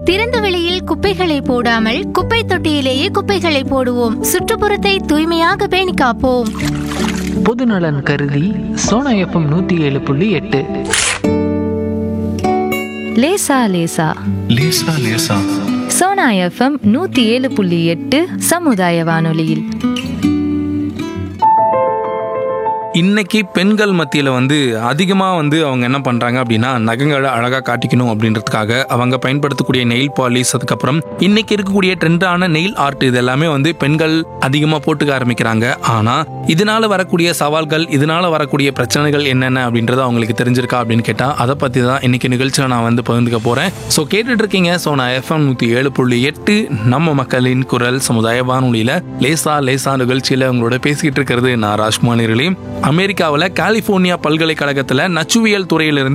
திறந்த வெளியில் குப்பைகளை போடாமல் குப்பை தொட்டியிலேயே குப்பைகளை போடுவோம் சுற்றுப்புறத்தை தூய்மையாக பேணி காப்போம் பொதுநலன் கருதி சோனா எஃப்எம் நூற்றி ஏழு புள்ளி எட்டு லேசா லேசா லேசா லேசா சோனா எஃப்எம் நூத்தி ஏழு புள்ளி எட்டு சமுதாய வானொலியில் இன்னைக்கு பெண்கள் மத்தியில் வந்து அதிகமாக வந்து அவங்க என்ன பண்ணுறாங்க அப்படின்னா நகங்களை அழகாக காட்டிக்கணும் அப்படின்றதுக்காக அவங்க பயன்படுத்தக்கூடிய நெயில் பாலிஷ் அதுக்கப்புறம் இன்னைக்கு இருக்கக்கூடிய ட்ரெண்டான நெயில் ஆர்ட் இது எல்லாமே வந்து பெண்கள் அதிகமாக போட்டுக்க ஆரம்பிக்கிறாங்க ஆனால் இதனால வரக்கூடிய சவால்கள் இதனால வரக்கூடிய பிரச்சனைகள் என்னென்ன அப்படின்றது அவங்களுக்கு தெரிஞ்சிருக்கா அப்படின்னு கேட்டால் அதை பற்றி தான் இன்னைக்கு நிகழ்ச்சியில் நான் வந்து பகிர்ந்துக்க போகிறேன் ஸோ கேட்டுட்டு இருக்கீங்க ஸோ நான் எஃப்எம் நூற்றி ஏழு புள்ளி எட்டு நம்ம மக்களின் குரல் சமுதாய வானொலியில் லேசா லேசா நிகழ்ச்சியில் உங்களோட பேசிக்கிட்டு இருக்கிறது நான் ராஜ்குமாரிகளே அமெரிக்காவில் கலிஃபோர்னியா பல்கலைக்கழகத்தில் நச்சுவியல் துறையிலிருந்து